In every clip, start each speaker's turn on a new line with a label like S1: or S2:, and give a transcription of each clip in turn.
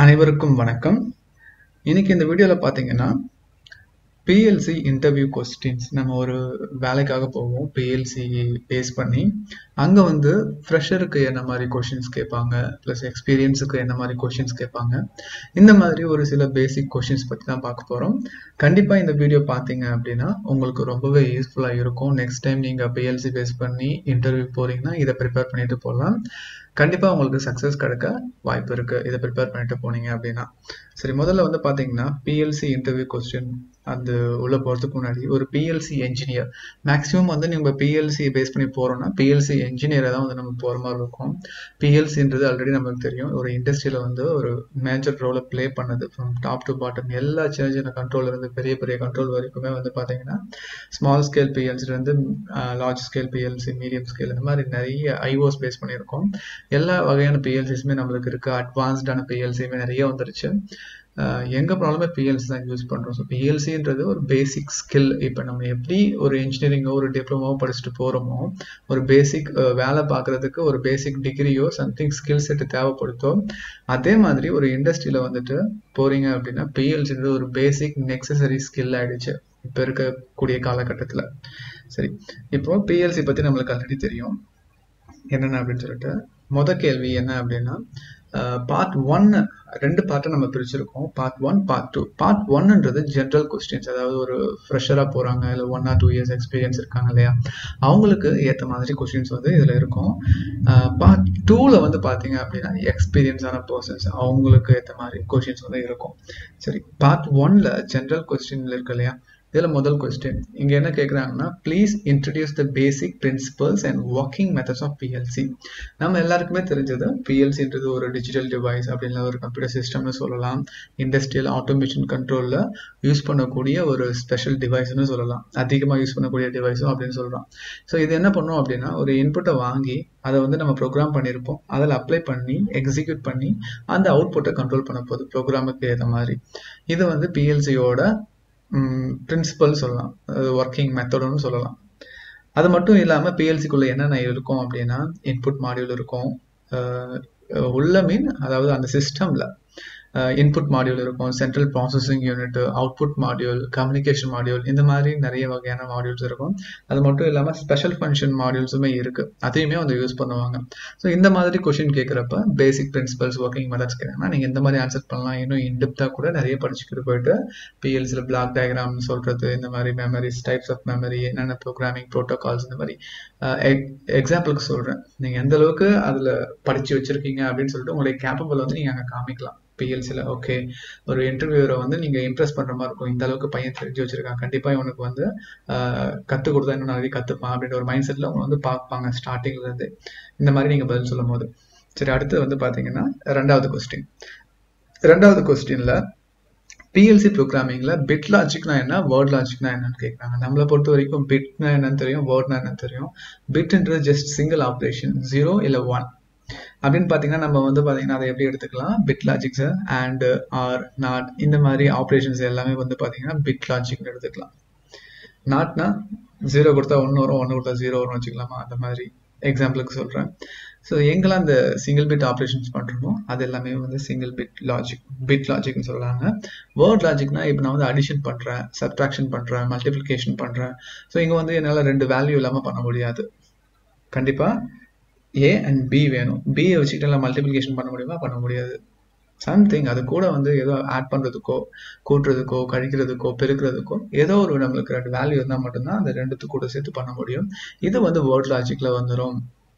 S1: அனைவருக்கும் வணக்கம் இன்னைக்கு இந்த வீடியோவில் பார்த்தீங்கன்னா பிஎல்சி இன்டர்வியூ கொஸ்டின்ஸ் நம்ம ஒரு வேலைக்காக போவோம் பிஎல்சி பேஸ் பண்ணி அங்கே வந்து ஃப்ரெஷருக்கு என்ன மாதிரி கொஷின்ஸ் கேட்பாங்க ப்ளஸ் எக்ஸ்பீரியன்ஸுக்கு என்ன மாதிரி கொஷின்ஸ் கேட்பாங்க இந்த மாதிரி ஒரு சில பேசிக் கொஷின்ஸ் பற்றி தான் பார்க்க போகிறோம் கண்டிப்பாக இந்த வீடியோ பார்த்தீங்க அப்படின்னா உங்களுக்கு ரொம்பவே யூஸ்ஃபுல்லாக இருக்கும் நெக்ஸ்ட் டைம் நீங்கள் பிஎல்சி பேஸ் பண்ணி இன்டர்வியூ போகிறீங்கன்னா இதை ப்ரிப்பேர் பண்ணிட்டு போகலாம் கண்டிப்பாக உங்களுக்கு சக்ஸஸ் கிடைக்க வாய்ப்பு இருக்குது இதை ப்ரிப்பேர் பண்ணிட்டு போனீங்க அப்படின்னா சரி முதல்ல வந்து பார்த்தீங்கன்னா பிஎல்சி இன்டர்வியூ கொஸ்டின் அந்த உள்ள போகிறதுக்கு முன்னாடி ஒரு பிஎல்சி என்ஜினியர் மேக்ஸிமம் வந்து நம்ம பிஎல்சி பேஸ் பண்ணி போகிறோம்னா பிஎல்சி என்ஜினியரை தான் வந்து நம்ம போகிற மாதிரி இருக்கும் பிஎல்சின்றது ஆல்ரெடி நமக்கு தெரியும் ஒரு இண்டஸ்ட்ரியில் வந்து ஒரு மேஜர் ரோலை ப்ளே பண்ணுது ஃப்ரம் டாப் டு பாட்டம் எல்லா சின்ன சின்ன கண்ட்ரோல் இருந்து பெரிய பெரிய கண்ட்ரோல் வரைக்குமே வந்து பார்த்தீங்கன்னா ஸ்மால் ஸ்கேல் பிஎல்சிலேருந்து large scale PLC medium scale இந்த மாதிரி நிறைய ஐஓஸ் பேஸ் பண்ணியிருக்கோம் எல்லா வகையான பிஎல்சிஸுமே நம்மளுக்கு இருக்குது அட்வான்ஸ்டான பிஎல்சியுமே நிறைய வந்துருச்சு எங்கே ப்ராப்ளமே பிஎல்சி தான் யூஸ் பண்ணுறோம் ஸோ பிஎல்சின்றது ஒரு பேசிக் ஸ்கில் இப்போ நம்ம எப்படி ஒரு இன்ஜினியரிங்கோ ஒரு டிப்ளமோவோ படிச்சுட்டு போகிறோமோ ஒரு பேசிக் வேலை பார்க்குறதுக்கு ஒரு பேசிக் டிகிரியோ சம்திங் ஸ்கில் செட்டு தேவைப்படுத்தோ அதே மாதிரி ஒரு இண்டஸ்ட்ரியில் வந்துட்டு போகிறீங்க அப்படின்னா பிஎல்சின்றது ஒரு பேசிக் நெக்ஸசரி ஸ்கில் ஆகிடுச்சு இப்போ இருக்கக்கூடிய காலகட்டத்தில் சரி இப்போ பிஎல்சி பற்றி நம்மளுக்கு ஆல்ரெடி தெரியும் என்னென்ன அப்படின்னு சொல்லிட்டு முத கேள்வி என்ன அப்படின்னா பார்ட் ஒன்னு ரெண்டு பார்ட்டை நம்ம பிரிச்சிருக்கோம் part one part two part ஒன்ன்றது ஜென்ரல் கொஸ்டின்ஸ் அதாவது ஒரு ஃப்ரெஷராக போகிறாங்க இல்லை one or two years experience இருக்காங்க இல்லையா அவங்களுக்கு ஏற்ற மாதிரி கொஸ்டின்ஸ் வந்து இதில் இருக்கும் பார்ட் டூவில் வந்து பார்த்தீங்க அப்படின்னா எக்ஸ்பீரியன்ஸான பர்சன்ஸ் அவங்களுக்கு ஏற்ற மாதிரி கொஸ்டின்ஸ் வந்து இருக்கும் சரி பார்ட் ஒன்ல ஜென்ரல் கொஸ்டின்ல இருக்கு இல்லையா இதில் முதல் கொஸ்டின் இங்கே என்ன கேட்குறாங்கன்னா please introduce the basic principles and working methods of PLC நம்ம எல்லாருக்குமே தெரிஞ்சது பிஎல்சின்றது ஒரு டிஜிட்டல் டிவைஸ் அப்படின்ல ஒரு கம்ப்யூட்டர் சிஸ்டம்னு சொல்லலாம் இண்டஸ்ட்ரியல் ஆட்டோமேஷன் கண்ட்ரோலில் யூஸ் பண்ணக்கூடிய ஒரு ஸ்பெஷல் டிவைஸ்னு சொல்லலாம் அதிகமாக யூஸ் பண்ணக்கூடிய டிவைஸும் அப்படின்னு சொல்கிறோம் ஸோ இது என்ன பண்ணும் அப்படின்னா ஒரு இன்புட்டை வாங்கி அதை வந்து நம்ம ப்ரோக்ராம் பண்ணியிருப்போம் அதில் அப்ளை பண்ணி எக்ஸிக்யூட் பண்ணி அந்த அவுட்புட்டை கண்ட்ரோல் பண்ண போகுது ப்ரோக்ராமுக்கு ஏற்ற மாதிரி இது வந்து பிஎல்சியோட பிரின்சிபல் சொல்லலாம் ஒர்க்கிங் மெத்தடுன்னு சொல்லலாம் அது மட்டும் இல்லாமல் பிஎல்சிக்குள்ள என்னென்ன இருக்கும் அப்படின்னா இன்புட் மாடியூல் இருக்கும் உள்ள மீன் அதாவது அந்த சிஸ்டமில் இன்புட் மாடியூல் இருக்கும் central processing unit output module communication module இந்த மாதிரி நிறைய வகையான மாடியூல்ஸ் இருக்கும் அது மட்டும் இல்லாமல் ஸ்பெஷல் ஃபங்க்ஷன் மாடியூல்ஸுமே இருக்குது அதையுமே வந்து யூஸ் பண்ணுவாங்க ஸோ இந்த மாதிரி கொஷின் கேட்குறப்ப பேசிக் பிரின்சிபல்ஸ் ஒர்க்கிங் மெத்தட்ஸ் கேட்குறாங்கன்னா நீங்கள் இந்த மாதிரி ஆன்சர் பண்ணலாம் இன்னும் இன்டெப்த்தாக கூட நிறைய படிச்சுக்கிட்டு போயிட்டு பிஎல்சியில் பிளாக் டயக்ராம் சொல்கிறது இந்த மாதிரி மெமரிஸ் டைப்ஸ் ஆஃப் மெமரி என்னென்ன ப்ரோக்ராமிங் ப்ரோட்டோகால்ஸ் இந்த மாதிரி எக்ஸாம்பிளுக்கு சொல்கிறேன் நீங்கள் எந்த அளவுக்கு அதில் படித்து வச்சுருக்கீங்க அப்படின்னு சொல்லிட்டு உங்களுடைய கேப்பபிள் வந்து நீங்கள் அங்கே காமிக்கலாம் பிஎல்சியில் ஓகே ஒரு இன்டர்வியூரை வந்து நீங்கள் இம்ப்ரெஸ் பண்ணுற மாதிரி இருக்கும் இந்த அளவுக்கு பையன் தெரிஞ்சு வச்சிருக்கான் கண்டிப்பாக இவனுக்கு வந்து கற்றுக் கொடுத்தா இன்னும் நிறைய கற்றுப்பான் அப்படின்ற ஒரு மைண்ட் செட்டில் அவங்க வந்து பார்ப்பாங்க ஸ்டார்டிங்லேருந்து இந்த மாதிரி நீங்கள் பதில் சொல்லும் போது சரி அடுத்து வந்து பார்த்தீங்கன்னா ரெண்டாவது கொஸ்டின் ரெண்டாவது கொஸ்டினில் பிஎல்சி ப்ரோக்ராமிங்கில் பிட் லாஜிக்னா என்ன வேர்ட் லாஜிக்னா என்னன்னு கேட்குறாங்க நம்மளை பொறுத்த வரைக்கும் பிட்னா என்னன்னு தெரியும் வேர்ட்னா என்னன்னு தெரியும் பிட்ன்றது ஜஸ்ட் சிங்கிள் ஆப்ரேஷன் ஜீரோ இல்லை ஒன் அப்படின்னு பார்த்தீங்கன்னா நம்ம வந்து பார்த்தீங்கன்னா அதை எப்படி எடுத்துக்கலாம் பிட் லாஜிக்ஸை அண்ட் ஆர் நாட் இந்த மாதிரி ஆப்ரேஷன்ஸ் எல்லாமே வந்து பார்த்தீங்கன்னா பிட் லாஜிக்னு எடுத்துக்கலாம் நாட்னா ஜீரோ கொடுத்தா ஒன்று வரும் ஒன்று கொடுத்தா ஜீரோ வரும் வச்சுக்கலாமா அந்த மாதிரி எக்ஸாம்பிளுக்கு சொல்கிறேன் ஸோ எங்கெல்லாம் அந்த சிங்கிள் பிட் ஆப்ரேஷன்ஸ் பண்ணுறோமோ அது எல்லாமே வந்து சிங்கிள் பிட் லாஜிக் பிட் லாஜிக்னு சொல்கிறாங்க வேர்ட் லாஜிக்னா இப்போ நான் வந்து அடிஷன் பண்ணுறேன் சப்ட்ராக்ஷன் பண்ணுறேன் மல்டிப்ளிகேஷன் பண்ணுறேன் ஸோ இங்கே வந்து என்னால் ரெண்டு வேல்யூ இல்லாமல் பண்ண முடியாது கண்டிப்பாக ஏ அண்ட் பி வேணும் பியை வச்சுக்கிட்டு எல்லாம் மல்டிப்ளிகேஷன் பண்ண முடியுமா பண்ண முடியாது சம்திங் அது கூட வந்து ஏதோ ஆட் பண்ணுறதுக்கோ கூட்டுறதுக்கோ கழிக்கிறதுக்கோ பெருக்கிறதுக்கோ ஏதோ ஒரு நம்மளுக்கு ரெண்டு வேல்யூ இருந்தால் மட்டும்தான் அந்த ரெண்டுத்து கூட சேர்த்து பண்ண முடியும் இது வந்து வேர்ட் லாஜிக்கில் வந்துடும்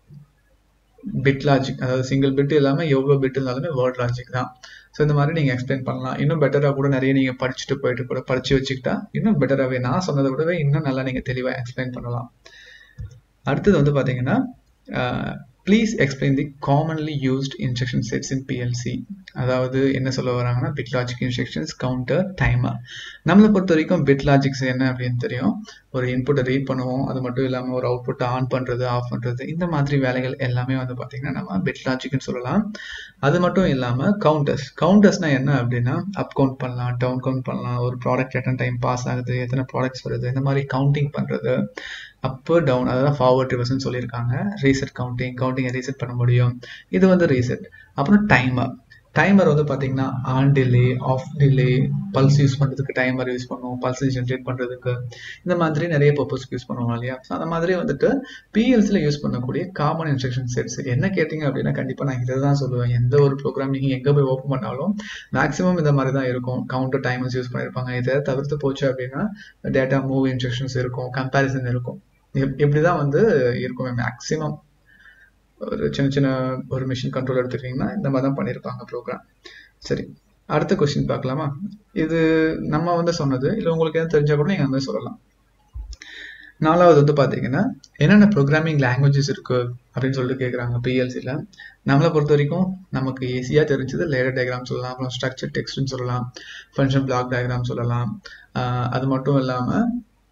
S1: பிட் லாஜிக் அதாவது சிங்கிள் பிட் இல்லாமல் எவ்வளோ பிட் இருந்தாலுமே வேர்ட் லாஜிக் தான் ஸோ இந்த மாதிரி நீங்கள் எக்ஸ்பிளைன் பண்ணலாம் இன்னும் பெட்டராக கூட நிறைய நீங்கள் படிச்சுட்டு போயிட்டு கூட படித்து வச்சுக்கிட்டா இன்னும் பெட்டராகவே நான் சொன்னதை விடவே இன்னும் நல்லா நீங்கள் தெளிவாக எக்ஸ்பிளைன் பண்ணலாம் அடுத்தது வந்து பார்த்தீங்கன்னா please explain the commonly used instruction sets in PLC அதாவது என்ன சொல்ல வராங்கன்னா bit logic instructions counter timer நம்மளை பொறுத்த வரைக்கும் பிட் லாஜிக்ஸ் என்ன அப்படின்னு தெரியும் ஒரு இன்புட்டை ரீட் பண்ணுவோம் அது மட்டும் இல்லாமல் ஒரு அவுட்புட்டை ஆன் பண்ணுறது ஆஃப் பண்ணுறது இந்த மாதிரி வேலைகள் எல்லாமே வந்து பார்த்திங்கன்னா நம்ம பிட் லாஜிக்னு சொல்லலாம் அது மட்டும் இல்லாமல் கவுண்டர்ஸ் கவுண்டர்ஸ்னால் என்ன அப்படின்னா அப் கவுண்ட் பண்ணலாம் டவுன் கவுண்ட் பண்ணலாம் ஒரு ப்ராடக்ட் எத்தனை டைம் பாஸ் ஆகுது எத்தனை ப்ராடக்ட்ஸ் வருது இந்த மாதிரி கவுண்டிங் பண்ணுறது அப்பு டவுன் அதாவது ஃபார்வர்ட் ரிவர்ஸ்னு சொல்லியிருக்காங்க ரீசெட் கவுண்டிங் கவுண்டிங்கை ரீசெட் பண்ண முடியும் இது வந்து ரீசெட் அப்புறம் டைமர் டைமர் வந்து பார்த்தீங்கன்னா on delay off delay pulse use பண்ணுறதுக்கு டைமர் யூஸ் பண்ணுவோம் பல்ஸ் ஜென்ரேட் பண்ணுறதுக்கு இந்த மாதிரி நிறைய பர்பஸ்க்கு யூஸ் பண்ணுவோம் இல்லையா ஸோ அந்த மாதிரி வந்துட்டு பிஎல்சியில் யூஸ் பண்ணக்கூடிய காமன் இன்ஸ்ட்ரக்ஷன் செட்ஸ் என்ன கேட்டிங்க அப்படின்னா கண்டிப்பாக நான் இதை தான் சொல்லுவேன் எந்த ஒரு ப்ரோக்ராம் நீங்கள் எங்கே போய் ஓப்பன் பண்ணாலும் மேக்ஸிமம் இந்த மாதிரி தான் இருக்கும் கவுண்டர் டைமர்ஸ் யூஸ் பண்ணியிருப்பாங்க இதை தவிர்த்து போச்சு அப்படின்னா டேட்டா மூவ் இன்ஸ்ட்ரக்ஷன்ஸ் இருக்கும் கம்பேரிசன் இருக்கும் இப்படி தான் வந்து இருக்குமே மேக்ஸிமம் ஒரு சின்ன சின்ன ஒரு மிஷின் கண்ட்ரோல் எடுத்துக்கிட்டிங்கன்னா இந்த மாதிரி தான் பண்ணியிருப்பாங்க ப்ரோக்ராம் சரி அடுத்த கொஸ்டின் பார்க்கலாமா இது நம்ம வந்து சொன்னது இல்லை உங்களுக்கு எதாவது தெரிஞ்சால் கூட நீங்கள் அந்த மாதிரி சொல்லலாம் நாலாவது வந்து பார்த்தீங்கன்னா என்னென்ன ப்ரோக்ராமிங் லாங்குவேஜஸ் இருக்கு அப்படின்னு சொல்லிட்டு கேட்குறாங்க பிஎல்சியில் நம்மளை பொறுத்த வரைக்கும் நமக்கு ஈஸியாக தெரிஞ்சது லேயர் டயக்ராம் சொல்லலாம் அப்புறம் ஸ்ட்ரக்சர் டெக்ஸ்ட்னு சொல்லலாம் ஃபங்க்ஷன் பிளாக் டயக்ராம் சொல்லலாம் அது மட்டும் இல்லாமல்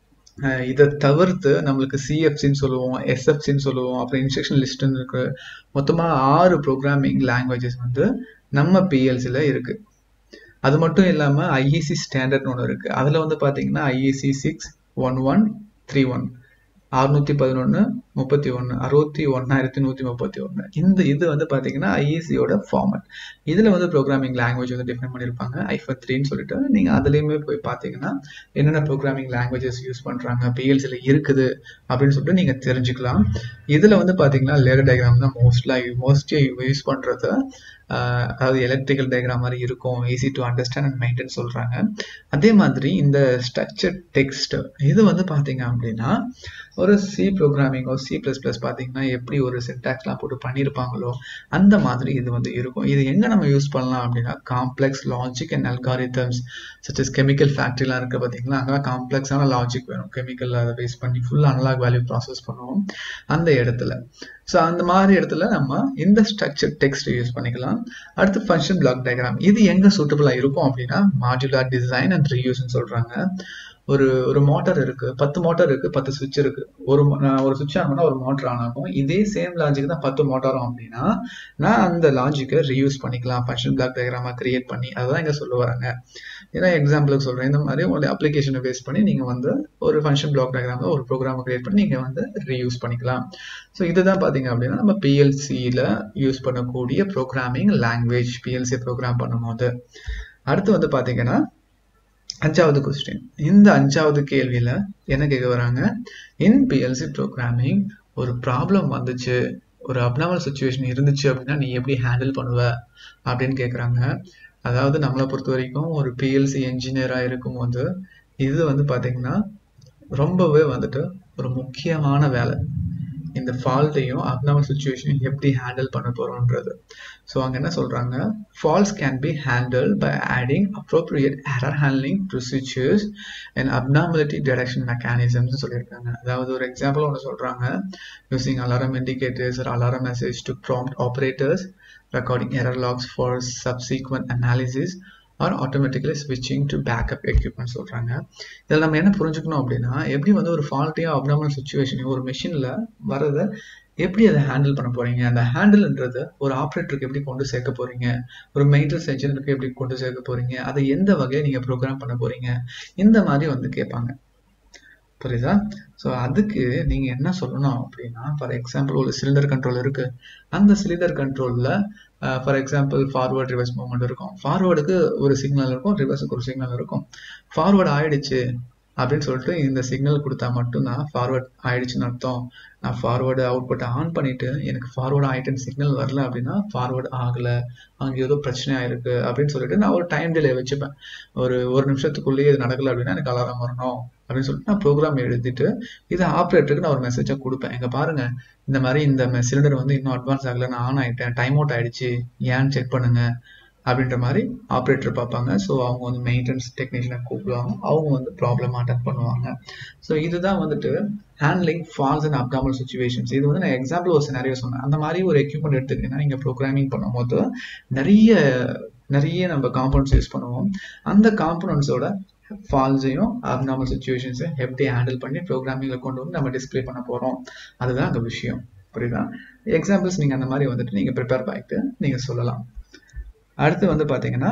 S1: இதை தவிர்த்து நம்மளுக்கு சிஎஃப்சின்னு சொல்லுவோம் எஸ்எஃப்சின்னு சொல்லுவோம் அப்புறம் இன்ஸ்ட்ரக்ஷன் லிஸ்ட்னு இருக்கு மொத்தமாக ஆறு ப்ரோக்ராமிங் லாங்குவேஜஸ் வந்து நம்ம பிஎல்சியில் இருக்கு அது மட்டும் இல்லாமல் ஐஇசி ஸ்டாண்டர்ட்னு ஒன்று இருக்கு அதில் வந்து பார்த்தீங்கன்னா IEC six one one three one அறுநூத்தி பதினொன்று முப்பத்தி ஒன்று அறுபத்தி ஒன்னாயிரத்தி நூற்றி முப்பத்தி ஒன்று இந்த இது வந்து பார்த்தீங்கன்னா ஐஇசியோட ஃபார்மட் இதில் வந்து ப்ரோக்ராமிங் லாங்குவேஜ் வந்து டிஃபைன் பண்ணியிருப்பாங்க ஐஃபர் த்ரீன்னு சொல்லிட்டு நீங்கள் அதுலேயுமே போய் பார்த்தீங்கன்னா என்னென்ன ப்ரோக்ராமிங் லாங்குவேஜஸ் யூஸ் பண்ணுறாங்க பிஎல்சியில் இருக்குது அப்படின்னு சொல்லிட்டு நீங்கள் தெரிஞ்சுக்கலாம் இதில் வந்து பார்த்தீங்கன்னா லேயர் டயக்ராம் தான் மோஸ்ட்லாக மோஸ்ட்லி யூஸ் பண்ணுறது அதாவது எலக்ட்ரிக்கல் டயக்ராம் மாதிரி இருக்கும் easy to understand and maintain சொல்கிறாங்க அதே மாதிரி இந்த ஸ்ட்ரக்சர் டெக்ஸ்ட் இது வந்து பார்த்தீங்க அப்படின்னா ஒரு சி ப்ரோக்ராமிங்கோ சி ப்ளஸ் ப்ளஸ் பார்த்தீங்கன்னா எப்படி ஒரு சின்டாக்ஸ்லாம் போட்டு பண்ணியிருப்பாங்களோ அந்த மாதிரி இது வந்து இருக்கும் இது எங்கே நம்ம யூஸ் பண்ணலாம் அப்படின்னா complex logic and algorithms such as chemical ஃபேக்ட்ரிலாம் இருக்குது பார்த்தீங்களா அங்கே காம்ப்ளெக்ஸான லாஜிக் வேணும் கெமிக்கல் அதை பேஸ் பண்ணி ஃபுல் அனலாக் வேல்யூ ப்ராசஸ் பண்ணுவோம் அந்த இடத்துல ஸோ அந்த மாதிரி இடத்துல நம்ம இந்த ஸ்ட்ரக்சர் டெக்ஸ்ட் யூஸ் பண்ணிக்கலாம் அடுத்து ஃபங்க்ஷன் பிளாக் டயக்ராம் இது எங்கே சூட்டபுளாக இருக்கும் அப்படின்னா மாடுலார் டிசைன் அண்ட் ரீயூஸ்ன்னு சொல்கிறாங்க ஒரு ஒரு மோட்டார் இருக்கு பத்து மோட்டார் இருக்கு பத்து சுவிட்ச் இருக்கு ஒரு ஒரு சுவிட்ச் ஆகணும்னா ஒரு மோட்டர் ஆன் ஆகும் இதே சேம் லாஜிக் தான் பத்து மோட்டாரும் அப்படின்னா நான் அந்த லாஜிக்கை ரீயூஸ் பண்ணிக்கலாம் ஃபங்க்ஷன் பிளாக் டயக்ராமா கிரியேட் பண்ணி அதுதான் இங்க சொல்ல வராங்க ஏன்னா எக்ஸாம்பிளுக்கு சொல்றேன் இந்த மாதிரி உங்களுடைய அப்ளிகேஷனை பேஸ் பண்ணி நீங்க வந்து ஒரு ஃபங்க்ஷன் பிளாக் டயக்ராம் ஒரு ப்ரோக்ராமை கிரியேட் பண்ணி நீங்க வந்து ரீயூஸ் பண்ணிக்கலாம் ஸோ இதுதான் பாத்தீங்க அப்படின்னா நம்ம பிஎல்சியில யூஸ் பண்ணக்கூடிய ப்ரோக்ராமிங் லாங்குவேஜ் பிஎல்சி ப்ரோக்ராம் பண்ணும்போது அடுத்து வந்து பாத்தீங்கன்னா அஞ்சாவது கொஸ்டின் இந்த அஞ்சாவது கேள்வியில என்ன கேட்க வராங்க இன் பிஎல்சி ப்ரோக்ராமிங் ஒரு ப்ராப்ளம் வந்துச்சு ஒரு அப்னாமல் சுச்சுவேஷன் இருந்துச்சு அப்படின்னா நீ எப்படி ஹேண்டில் பண்ணுவ அப்படின்னு கேட்குறாங்க அதாவது நம்மளை பொறுத்த வரைக்கும் ஒரு பிஎல்சி என்ஜினியராக இருக்கும்போது இது வந்து பார்த்தீங்கன்னா ரொம்பவே வந்துட்டு ஒரு முக்கியமான வேலை இந்த ஃபால்ட்டையும் அப்னாமல் சுச்சுவேஷனையும் எப்படி ஹேண்டில் பண்ண போகிறோன்றது ஸோ அங்கே என்ன சொல்கிறாங்க faults can be handle by adding appropriate error handling procedures and abnormality detection mechanisms சொல்லியிருக்காங்க அதாவது ஒரு எக்ஸாம்பிள் ஒன்று சொல்கிறாங்க யூசிங் அலாரம் இண்டிகேட்டர்ஸ் ஒரு alarm message to prompt operators recording error logs for subsequent analysis or automatically ஸ்விட்சிங் to backup equipment சொல்கிறாங்க இதில் நம்ம என்ன புரிஞ்சுக்கணும் அப்படின்னா எப்படி வந்து ஒரு ஃபால்ட்டையும் அப்னாமல் சுச்சுவேஷனையும் ஒரு மிஷினில் வரதை எப்படி அதை ஹேண்டில் பண்ண போறீங்க அந்த ஹேண்டில்ன்றது ஒரு ஆப்ரேட்டருக்கு எப்படி கொண்டு சேர்க்க போறீங்க ஒரு மெயின்டெனன்ஸ் என்ஜினியருக்கு எப்படி கொண்டு சேர்க்க போறீங்க அதை எந்த வகையை நீங்க ப்ரோக்ராம் பண்ண போறீங்க இந்த மாதிரி வந்து கேட்பாங்க புரியுதா ஸோ அதுக்கு நீங்க என்ன சொல்லணும் அப்படின்னா ஃபார் எக்ஸாம்பிள் ஒரு சிலிண்டர் கண்ட்ரோல் இருக்கு அந்த சிலிண்டர் கண்ட்ரோல்ல for example forward reverse movement இருக்கும் ஃபார்வர்டுக்கு ஒரு சிக்னல் இருக்கும் ரிவர்ஸுக்கு ஒரு சிக்னல் இருக்கும் ஃபார்வர்ட் ஆயிடுச்சு அப்படின்னு சொல்லிட்டு இந்த சிக்னல் கொடுத்தா மட்டும்தான் ஃபார்வர்ட் ஆயிடுச்சுன்னு அர்த்தம் நான் ஃபார்வர்டு அவுட்புட் ஆன் பண்ணிட்டு எனக்கு ஃபார்வர்ட் ஆயிட்டுன்னு சிக்னல் வரல அப்படின்னா ஃபார்வர்ட் ஆகல அங்கே ஏதோ பிரச்சனை ஆயிருக்கு அப்படின்னு சொல்லிட்டு நான் ஒரு டைம் டிலே வச்சுப்பேன் ஒரு ஒரு நிமிஷத்துக்குள்ளேயே இது நடக்கல அப்படின்னா எனக்கு அலாரம் வரணும் அப்படின்னு சொல்லிட்டு நான் ப்ரோக்ராம் எழுதிட்டு இதை ஆப்ரேட்டருக்கு நான் ஒரு மெசேஜாக கொடுப்பேன் எங்க பாருங்க இந்த மாதிரி இந்த சிலிண்டர் வந்து இன்னும் அட்வான்ஸ் ஆகல நான் ஆன் ஆயிட்டேன் டைம் அவுட் ஆயிடுச்சு ஏன்னு செக் பண்ணுங்க அப்படின்ற மாதிரி ஆப்ரேட்டர் பார்ப்பாங்க ஸோ அவங்க வந்து மெயின்டெனன்ஸ் டெக்னீஷியனை கூப்பிடுவாங்க அவங்க வந்து ப்ராப்ளம் அட்டன் பண்ணுவாங்க ஸோ இதுதான் வந்துட்டு handling faults and abnormal situations இது வந்து நான் எக்ஸாம்பிள் ஒரு சினாரியோ சொன்னேன் அந்த மாதிரி ஒரு எக்யூப்மெண்ட் எடுத்துக்கிட்டீங்கன்னா நீங்கள் ப்ரோக்ராமிங் பண்ணும்போது நிறைய நிறைய நம்ம காம்பவுண்ட்ஸ் யூஸ் பண்ணுவோம் அந்த காம்பவுண்ட்ஸோட ஃபால்ஸையும் அப்நார்மல் சுச்சுவேஷன்ஸையும் எப்படி ஹேண்டில் பண்ணி ப்ரோக்ராமிங்கில் கொண்டு வந்து நம்ம டிஸ்பிளே பண்ண போகிறோம் அதுதான் அந்த விஷயம் புரியுதா எக்ஸாம்பிள்ஸ் நீங்கள் அந்த மாதிரி வந்துட்டு நீங்கள் ப்ரிப்பேர் பண்ணிட்டு நீங்கள் சொல்லலாம் அடுத்து வந்து பார்த்தீங்கன்னா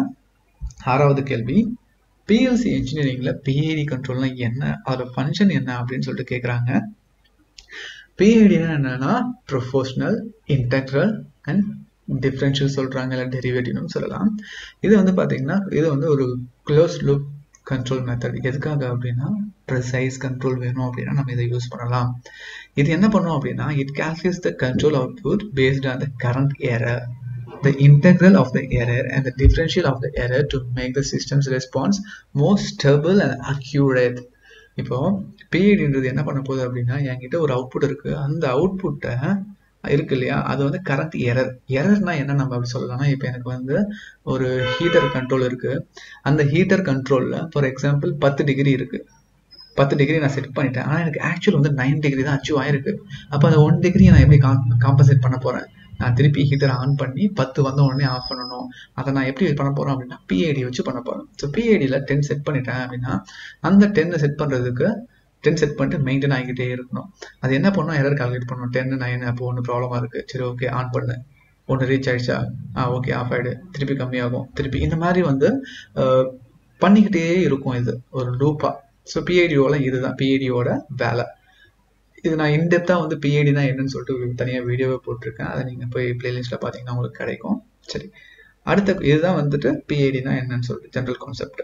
S1: ஆறாவது கேள்வி பிஎல்சி இன்ஜினியரிங்ல பிஐடி கண்ட்ரோல்னா என்ன அதோட ஃபங்க்ஷன் என்ன அப்படின்னு சொல்லிட்டு கேட்குறாங்க பிஐடினா என்னன்னா ப்ரொஃபஷனல் இன்டெக்ரல் அண்ட் டிஃப்ரென்ஷியல் சொல்கிறாங்க இல்லை டெரிவேட்டிவ்னு சொல்லலாம் இது வந்து பார்த்தீங்கன்னா இது வந்து ஒரு க்ளோஸ் லுக் கண்ட்ரோல் மெத்தட் எதுக்காக அப்படின்னா ப்ரிசைஸ் கண்ட்ரோல் வேணும் அப்படின்னா நம்ம இதை யூஸ் பண்ணலாம் இது என்ன பண்ணும் அப்படின்னா it calculates the control output based on the current error the integral of the error and the differential of the error to make the system's response more stable and accurate இப்போ பிஐடின்றது என்ன பண்ண போகுது அப்படின்னா என்கிட்ட ஒரு அவுட்புட் இருக்கு அந்த அவுட்புட்டை இருக்கு இல்லையா அது வந்து கரண்ட் எரர் எரர்னா என்ன நம்ம அப்படி சொல்லலாம்னா இப்போ எனக்கு வந்து ஒரு ஹீட்டர் கண்ட்ரோல் இருக்கு அந்த ஹீட்டர் கண்ட்ரோல்ல ஃபார் எக்ஸாம்பிள் பத்து டிகிரி இருக்கு பத்து டிகிரி நான் செட் பண்ணிட்டேன் ஆனால் எனக்கு ஆக்சுவல் வந்து நைன் டிகிரி தான் அச்சீவ் ஆயிருக்கு அப்போ அந்த ஒன் டிகிரியை நான் எப்படி காம்பன்சேட் பண்ண போறேன் நான் திருப்பி ஹீட்டர் ஆன் பண்ணி பத்து வந்த உடனே ஆஃப் பண்ணணும் அதை நான் எப்படி பண்ண போறேன் அப்படின்னா பிஐடி வச்சு பண்ண போறேன் ஸோ பிஐடியில் டென் செட் பண்ணிட்டேன் அப்படின்னா அந்த டென்னை செட் பண்றதுக்கு டென் செட் பண்ணிட்டு மெயின்டைன் ஆகிக்கிட்டே இருக்கணும் அது என்ன பண்ணணும் எரர் கால்குலேட் பண்ணணும் டென் நைன் அப்போ ஒன்று ப்ராப்ளமா இருக்கு சரி ஓகே ஆன் பண்ணு ஒன்று ரீச் ஆயிடுச்சா ஆ ஓகே ஆஃப் ஆயிடு திருப்பி கம்மியாகும் திருப்பி இந்த மாதிரி வந்து பண்ணிக்கிட்டே இருக்கும் இது ஒரு லூப்பா ஸோ பிஐடியோட இதுதான் பிஐடியோட வேலை இது நான் இன்டெப்த்தாக வந்து பிஐடினா என்னன்னு சொல்லிட்டு தனியாக வீடியோவை போட்டிருக்கேன் அதை நீங்கள் போய் பிளேலிஸ்ட்டில் பார்த்தீங்கன்னா உங்களுக்கு கிடைக்கும் சரி அடுத்த இதுதான் வந்துட்டு பிஐடினா என்னன்னு சொல்லிட்டு ஜென்ரல் கான்செப்ட்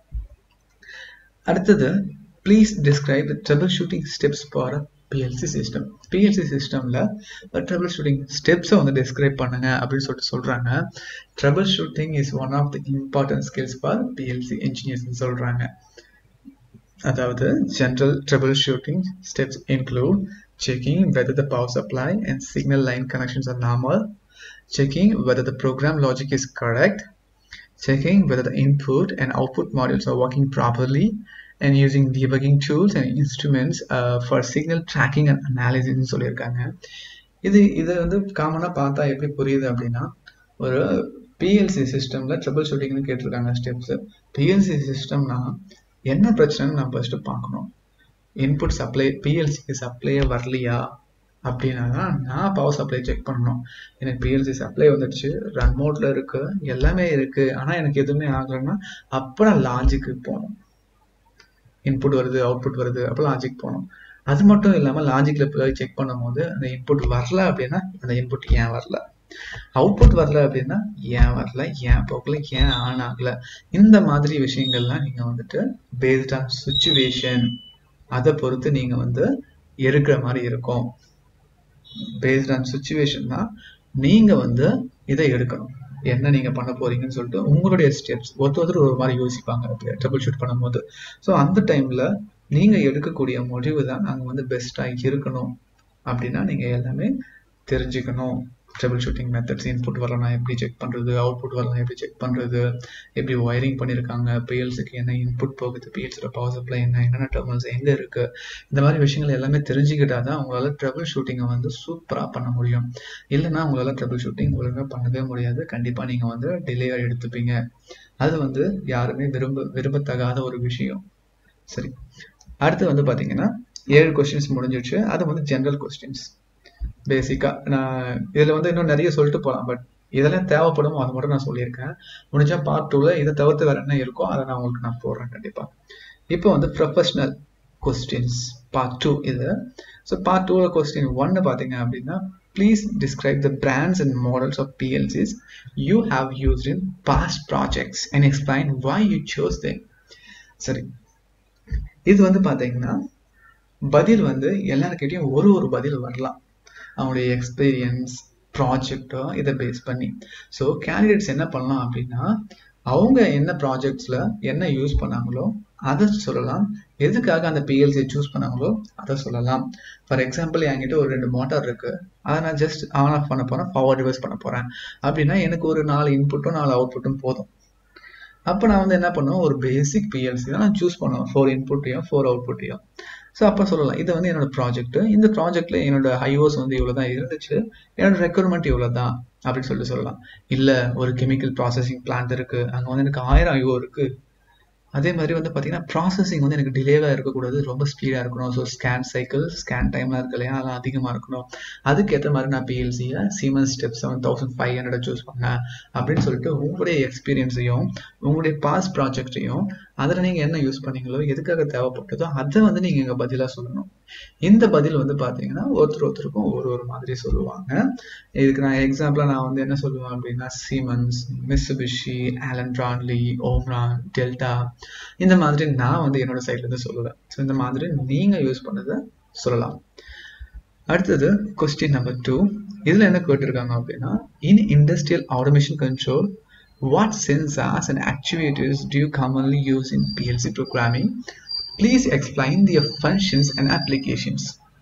S1: அடுத்தது please describe troubleshooting steps for PLC system PLC சிஸ்டமில் ட்ரபிள் ஷூட்டிங் ஸ்டெப்ஸை வந்து டிஸ்கிரைப் பண்ணுங்க அப்படின்னு சொல்லிட்டு சொல்கிறாங்க troubleshooting is one of the important skills for PLC இன்ஜினியர்ஸ்னு சொல்கிறாங்க அதாவது general troubleshooting steps include checking whether the power supply and signal line connections are normal, checking whether the program logic is correct, checking whether the input and output modules are working properly, and using debugging tools and instruments uh, for signal tracking and analysis சொல்லியிருக்காங்க இது இது வந்து காமனாக பார்த்தா எப்படி புரியுது அப்படின்னா ஒரு பிஎல்சி சிஸ்டமில் ட்ரபிள் ஷூட்டிங்னு கேட்டிருக்காங்க ஸ்டெப்ஸ் பிஎல்சி சிஸ்டம்னா என்ன பிரச்சனைன்னு நான் ஃபர்ஸ்ட் பார்க்கணும் இன்புட் சப்ளை பிஎல்சிக்கு சப்ளையே வரலையா அப்படின்னா தான் நான் பவர் சப்ளை செக் பண்ணணும் எனக்கு பிஎல்சி சப்ளை வந்துடுச்சு ரன் மோட்ல இருக்கு எல்லாமே இருக்கு ஆனா எனக்கு எதுவுமே ஆகலைன்னா அப்போ நான் லாஜிக்கு போகணும் இன்புட் வருது அவுட்புட் வருது அப்போ லாஜிக் போகணும் அது மட்டும் இல்லாமல் லாஜிக்ல போய் செக் பண்ணும்போது அந்த இன்புட் வரல அப்படின்னா அந்த இன்புட் ஏன் வரல அவுட்புட் வரல அப்படின்னா ஏன் வரல ஏன் போகல ஏன் ஆன் ஆகல இந்த மாதிரி விஷயங்கள்லாம் நீங்க வந்துட்டு பேஸ்ட் ஆன் சுச்சுவேஷன் அதை பொறுத்து நீங்க வந்து எடுக்கிற மாதிரி இருக்கும் பேஸ்ட் ஆன் சுச்சுவேஷன் தான் நீங்க வந்து இதை எடுக்கணும் என்ன நீங்க பண்ண போறீங்கன்னு சொல்லிட்டு உங்களுடைய ஸ்டெப்ஸ் ஒருத்தர் ஒருத்தர் ஒரு மாதிரி யோசிப்பாங்க ட்ரபிள் ஷூட் பண்ணும்போது ஸோ அந்த டைம்ல நீங்க எடுக்கக்கூடிய முடிவு தான் நாங்க வந்து பெஸ்டா இருக்கணும் அப்படின்னா நீங்க எல்லாமே தெரிஞ்சுக்கணும் ட்ரபிள் ஷூட்டிங் மெத்தட்ஸ் இன்புட் வரலாம் எப்படி செக் பண்ணுறது அவுட்புட் வரலாம் எப்படி செக் பண்ணுறது எப்படி ஒயரிங் பண்ணியிருக்காங்க பிஎல்ஸுக்கு என்ன இன்புட் போகுது பிஎல்ஸோட பவர் சப்ளை என்ன என்னென்ன டெர்மினல்ஸ் எங்கே இருக்குது இந்த மாதிரி விஷயங்கள் எல்லாமே தெரிஞ்சுக்கிட்டா தான் உங்களால் ட்ரபிள் ஷூட்டிங்கை வந்து சூப்பராக பண்ண முடியும் இல்லைன்னா உங்களால் ட்ரபிள் ஷூட்டிங் ஒழுங்காக பண்ணவே முடியாது கண்டிப்பாக நீங்கள் வந்து டிலேயாக எடுத்துப்பீங்க அது வந்து யாருமே விரும்ப விரும்பத்தகாத ஒரு விஷயம் சரி அடுத்து வந்து பார்த்தீங்கன்னா ஏழு கொஸ்டின்ஸ் முடிஞ்சிடுச்சு அது வந்து ஜென்ரல் கொஸ்டின்ஸ் பேசிக்கா நான் இதுல வந்து இன்னும் நிறைய சொல்லிட்டு போகலாம் பட் இதெல்லாம் தேவைப்படும் அது மட்டும் நான் சொல்லியிருக்கேன் முடிஞ்சா பார்ட் டூல இதை தவிர்த்து வேற என்ன இருக்கோ அதை நான் உங்களுக்கு நான் போடுறேன் கண்டிப்பா இப்போ வந்து ப்ரொஃபஷனல் கொஸ்டின்ஸ் பார்ட் டூ இது ஸோ பார்ட் டூவில் கொஸ்டின் ஒன்னு பார்த்தீங்க அப்படின்னா please describe the brands and models of PLCs you have used in past projects and explain why you chose them சரி இது வந்து பார்த்தீங்கன்னா பதில் வந்து எல்லாருக்கிட்டையும் ஒரு ஒரு பதில் வரலாம் அவங்களுடைய எக்ஸ்பீரியன்ஸ் ப்ராஜெக்டோ இதை பேஸ் பண்ணி ஸோ கேண்டிடேட்ஸ் என்ன பண்ணலாம் அப்படின்னா அவங்க என்ன ப்ராஜெக்ட்ஸில் என்ன யூஸ் பண்ணாங்களோ அதை சொல்லலாம் எதுக்காக அந்த பிஎல்சியை சூஸ் பண்ணாங்களோ அதை சொல்லலாம் ஃபார் எக்ஸாம்பிள் என்கிட்ட ஒரு ரெண்டு மோட்டார் இருக்கு அதை நான் ஜஸ்ட் ஆன் ஆஃப் பண்ண போறேன் ஃபார்வர்ட் ரிவர்ஸ் பண்ண போறேன் அப்படின்னா எனக்கு ஒரு நாலு இன்புட்டும் நாலு அவுட்புட்டும் போதும் அப்போ நான் வந்து என்ன பண்ணுவேன் ஒரு பேசிக் பிஎல்சி தான் நான் சூஸ் பண்ணுவேன் ஃபோர் இன்புட்டையும் ஃபோர் அவுட்புட்டையும் ஸோ அப்போ சொல்லலாம் இது வந்து என்னோட ப்ராஜெக்ட் இந்த ப்ராஜெக்ட்ல என்னோட ஹைஓஸ் வந்து இவ்வளோ தான் இருந்துச்சு என்னோட ரெக்குயர்மெண்ட் இவ்வளோ தான் அப்படின்னு சொல்லிட்டு சொல்லலாம் இல்லை ஒரு கெமிக்கல் ப்ராசஸிங் பிளான்ட் இருக்கு அங்கே வந்து எனக்கு ஆயிரம் ஐஓ இருக்கு அதே மாதிரி வந்து பார்த்தீங்கன்னா ப்ராசஸிங் வந்து எனக்கு டிலேவாக இருக்கக்கூடாது ரொம்ப ஸ்பீடாக இருக்கணும் ஸோ ஸ்கேன் சைக்கிள் ஸ்கேன் டைம்லாம் இருக்கு இல்லையா அதெல்லாம் அதிகமாக இருக்கணும் அதுக்கேற்ற மாதிரி நான் பிஎல்சியை Siemens step seven thousand five hundred choose பண்ணேன் அப்படின்னு சொல்லிட்டு உங்களுடைய எக்ஸ்பீரியன்ஸையும் உங்களுடைய பாஸ்ட் ப்ராஜெக்டையும் அதில் நீங்கள் என்ன யூஸ் பண்ணீங்களோ எதுக்காக தேவைப்பட்டதோ அதை வந்து நீங்கள் எங்கள் பதிலாக சொல்லணும் இந்த பதில் வந்து பார்த்தீங்கன்னா ஒருத்தர் ஒருத்தருக்கும் ஒரு ஒரு மாதிரி சொல்லுவாங்க இதுக்கு நான் எக்ஸாம்பிளாக நான் வந்து என்ன சொல்லுவேன் அப்படின்னா Siemens Mitsubishi Allen Bradley Omron Delta இந்த மாதிரி நான் வந்து என்னோட சைட்லேருந்து சொல்லுவேன் ஸோ இந்த மாதிரி நீங்கள் யூஸ் பண்ணதை சொல்லலாம் அடுத்தது கொஸ்டின் நம்பர் டூ இதில் என்ன கேட்டிருக்காங்க அப்படின்னா in industrial automation control what sensors and actuators do you commonly use in PLC programming? Please explain their functions and applications.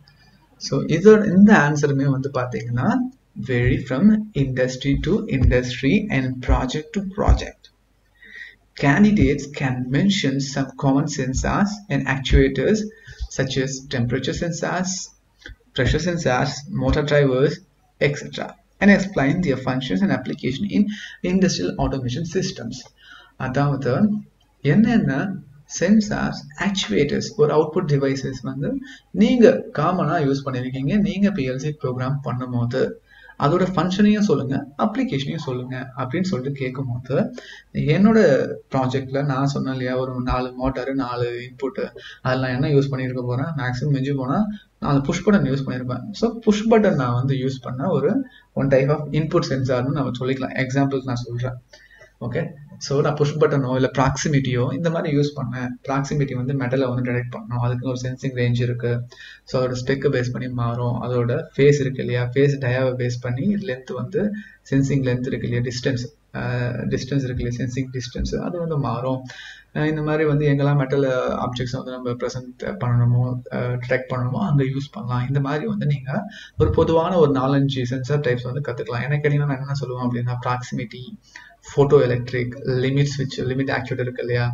S1: So இதோட இந்த ஆன்சருமே வந்து பார்த்தீங்கன்னா vary from industry to industry and project to project. Candidates can mention some common sensors and actuators such as temperature sensors, pressure sensors, motor drivers, etc. and explain their functions and application in industrial automation systems. அதாவது என்னென்ன sensors actuators ஒரு output devices வந்து நீங்கள் காமனாக use பண்ணியிருக்கீங்க நீங்கள் PLC program பண்ணும்போது அதோட ஃபங்க்ஷனையும் சொல்லுங்க அப்ளிகேஷனையும் சொல்லுங்க அப்படின்னு சொல்லிட்டு கேட்கும் போது என்னோட ப்ராஜெக்ட்ல நான் சொன்னேன் இல்லையா ஒரு நாலு மோட்டாரு நாலு இன்புட்டு அதில் நான் என்ன யூஸ் பண்ணியிருக்க போறேன் மேக்ஸிமம் மிஞ்சி போனால் நாலு புஷ் பட்டன் யூஸ் பண்ணியிருப்பேன் ஸோ புஷ் பட்டன் நான் வந்து யூஸ் பண்ண ஒரு ஒன் டைப் ஆஃப் இன்புட் சென்சார்னு நம்ம சொல்லிக்கலாம் எக்ஸாம்பிளுக்கு நான் சொல்கிறேன் ஓகே ஸோ நான் புஷ் பட்டனோ இல்லை ப்ராக்சிமிட்டியோ இந்த மாதிரி யூஸ் பண்ணேன் ப்ராக்சிமிட்டி வந்து மெட்டலை வந்து டிடெக்ட் பண்ணணும் அதுக்கு ஒரு சென்சிங் ரேஞ்ச் இருக்கு ஸோ அதோட ஸ்பெக்கை பேஸ் பண்ணி மாறும் அதோட ஃபேஸ் இருக்கு இல்லையா ஃபேஸ் டயாவை பேஸ் பண்ணி லென்த் வந்து சென்சிங் லென்த் இருக்கு இல்லையா டிஸ்டன்ஸ் டிஸ்டன்ஸ் இருக்கு இல்லையா சென்சிங் டிஸ்டன்ஸ் அது வந்து மாறும் இந்த மாதிரி வந்து எங்கெல்லாம் மெட்டல் ஆப்ஜெக்ட்ஸ் வந்து நம்ம ப்ரெசென்ட் பண்ணணுமோ டிடெக்ட் பண்ணணுமோ அங்கே யூஸ் பண்ணலாம் இந்த மாதிரி வந்து நீங்கள் ஒரு பொதுவான ஒரு நாலஞ்சு சென்சார் டைப்ஸ் வந்து கற்றுக்கலாம் எனக்கு கேட்டிங்கன்னா நான் என்ன சொல்லுவேன் அப்படின்னா ப்ராக்சிமிட்டி ஃபோட்டோ எலக்ட்ரிக் லிமிட் ஸ்விட்ச் லிமிட் ஆக்சுவேட்டர் இருக்கு இல்லையா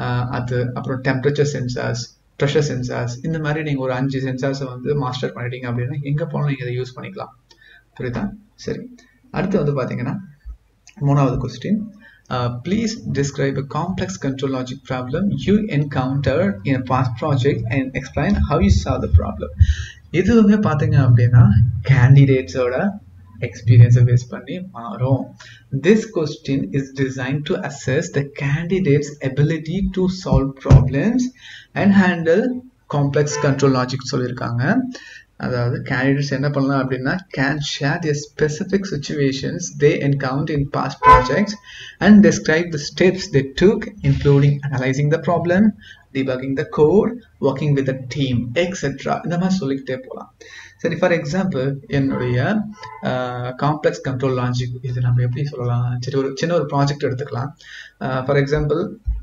S1: அது அப்புறம் டெம்பரேச்சர் சென்சார்ஸ் ப்ரெஷர் சென்சார்ஸ் இந்த மாதிரி நீங்கள் ஒரு அஞ்சு சென்சார்ஸை வந்து மாஸ்டர் பண்ணிட்டீங்க அப்படின்னா எங்கே போனாலும் நீங்கள் இதை யூஸ் பண்ணிக்கலாம் புரியுதா சரி அடுத்து வந்து பார்த்தீங்கன்னா மூணாவது question please describe a complex control logic problem you encounter in past project and explain how you solve the problem இதுவுமே பார்த்தீங்க அப்படின்னா கேண்டிடேட்ஸோட எக்ஸ்பீரியன்ஸை பேஸ் பண்ணி மாறும் this question is design to assess the candidates ability to solve problems and handle complex control logic சொல்லியிருக்காங்க அதாவது candidates என்ன பண்ணலாம் அப்படின்னா can share the specific situations they encounter in past projects and describe the steps they took including analysing the problem debugging the code, working with a team, etc. இந்த மாதிரி சொல்லிக்கிட்டே போகலாம் சரி ஃபார் எக்ஸாம்பிள் என்னுடைய complex control logic இது நம்ம எப்படி சொல்லலாம் சரி ஒரு சின்ன ஒரு ப்ராஜெக்ட் எடுத்துக்கலாம் for example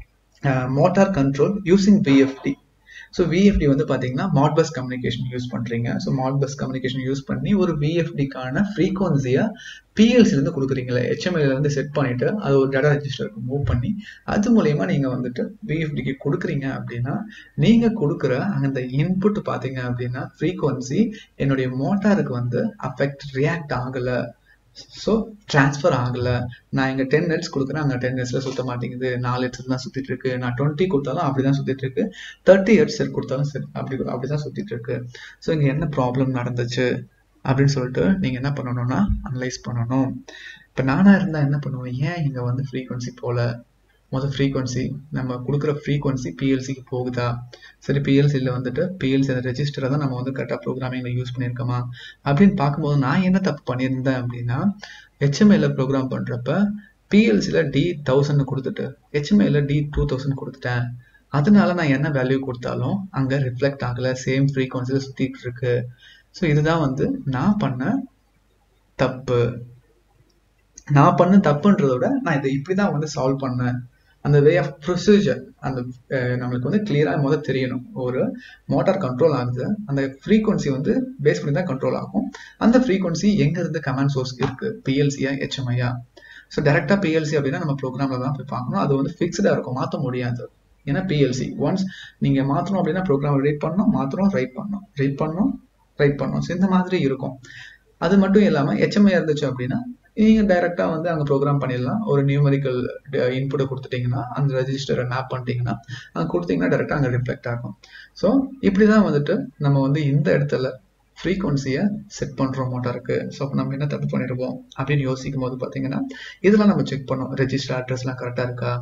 S1: motor control using PFT so VFD வந்து பார்த்தீங்கன்னா மாட்பஸ் கம்யூனிகேஷன் யூஸ் பண்ணுறீங்க ஸோ மாட்பஸ் கம்யூனிகேஷன் யூஸ் பண்ணி ஒரு விஎஃப்டிக்கான ஃப்ரீக்வன்சியை பிஎல்சிலேருந்து கொடுக்குறீங்களே ஹெச்எம்ஐலேருந்து செட் பண்ணிவிட்டு அது ஒரு டேட்டா ரெஜிஸ்டருக்கு மூவ் பண்ணி அது மூலயமா நீங்கள் வந்துட்டு விஎஃப்டிக்கு கொடுக்குறீங்க அப்படின்னா நீங்கள் கொடுக்குற அந்த இன்புட் பார்த்தீங்க அப்படின்னா ஃப்ரீக்வன்சி என்னுடைய மோட்டாருக்கு வந்து அஃபெக்ட் ரியாக்ட் ஆகலை ஸோ ட்ரான்ஸ்ஃபர் ஆகலை நான் இங்கே டென் ஹெட்ஸ் கொடுக்குறேன் அங்கே டென் ஹெட்ஸில் சுத்த மாட்டேங்குது நாலு ஹெட்ஸ் தான் சுற்றிட்டு இருக்கு நான் டுவெண்ட்டி கொடுத்தாலும் அப்படி தான் சுற்றிட்டு இருக்கு தேர்ட்டி ஹெட்ஸ் செட் கொடுத்தாலும் சரி அப்படி அப்படி தான் சுற்றிட்டு இருக்கு ஸோ இங்கே என்ன ப்ராப்ளம் நடந்துச்சு அப்படின்னு சொல்லிட்டு நீங்கள் என்ன பண்ணணும்னா அனலைஸ் பண்ணணும் இப்போ நானாக இருந்தால் என்ன பண்ணுவேன் ஏன் இங்கே வந்து ஃப்ரீக்வன்சி போல முதல் ஃப்ரீக்வன்சி நம்ம கொடுக்குற ஃப்ரீக்வன்சி பிஎல்சிக்கு போகுதா சரி பிஎல்சியில் வந்துட்டு பிஎல்சி அந்த ரெஜிஸ்டரை தான் நம்ம வந்து கரெக்டாக ப்ரோக்ராமிங்கில் யூஸ் பண்ணியிருக்கோமா அப்படின்னு பார்க்கும்போது நான் என்ன தப்பு பண்ணியிருந்தேன் அப்படின்னா ஹெச்எம்ஐல ப்ரோக்ராம் பண்ணுறப்ப பிஎல்சியில் டி தௌசண்ட் கொடுத்துட்டு ஹெச்எம்ஐல டி டூ தௌசண்ட் கொடுத்துட்டேன் அதனால நான் என்ன வேல்யூ கொடுத்தாலும் அங்கே ரிஃப்ளெக்ட் ஆகலை சேம் ஃப்ரீக்வன்சியில் சுற்றிட்டு இருக்கு ஸோ இதுதான் வந்து நான் பண்ண தப்பு நான் பண்ண தப்புன்றத விட நான் இதை இப்படி தான் வந்து சால்வ் பண்ணேன் அந்த வே ஆஃப் ப்ரொசீஜர் அந்த நம்மளுக்கு வந்து கிளியராக முதல் தெரியணும் ஒரு மோட்டார் கண்ட்ரோல் ஆகுது அந்த ஃப்ரீக்வன்சி வந்து பேஸ் பண்ணி தான் கண்ட்ரோல் ஆகும் அந்த ஃப்ரீக்வன்சி எங்கேருந்து கமாண்ட் சோர்ஸ் இருக்கு பிஎல்சியா ஹெச்எம்ஐயா ஸோ டேரெக்டாக பிஎல்சி அப்படின்னா நம்ம ப்ரோக்ராமில் தான் போய் பார்க்கணும் அது வந்து ஃபிக்ஸ்டாக இருக்கும் மாற்ற முடியாது ஏன்னா பிஎல்சி ஒன்ஸ் நீங்கள் மாற்றணும் அப்படின்னா ப்ரோக்ராம் ரைட் பண்ணணும் மாற்றணும் ரைட் பண்ணணும் ரைட் பண்ணணும் ரைட் பண்ணணும் ஸோ இந்த மாதிரி இருக்கும் அது மட்டும் இல்லாமல் ஹெச்எம்ஐ இருந்துச்சு அப்படின்னா நீங்கள் டைரெக்டாக வந்து அங்கே ப்ரோக்ராம் பண்ணிடலாம் ஒரு நியூமரிக்கல் இன்புட்டை கொடுத்துட்டிங்கன்னா அந்த ரெஜிஸ்டரை மேப் பண்ணிட்டீங்கன்னா அங்கே கொடுத்தீங்கன்னா டேரெக்டாக அங்கே ரிஃப்ளெக்ட் ஆகும் ஸோ இப்படி தான் வந்துட்டு நம்ம வந்து இந்த இடத்துல ஃப்ரீக்வன்சியை செட் பண்ணுறோம் மோட்டாருக்கு ஸோ அப்போ நம்ம என்ன தப்பு பண்ணிடுவோம் அப்படின்னு யோசிக்கும் போது பார்த்தீங்கன்னா இதெல்லாம் நம்ம செக் பண்ணோம் ரெஜிஸ்டர் அட்ரஸ்லாம் கரெக்டாக இருக்கா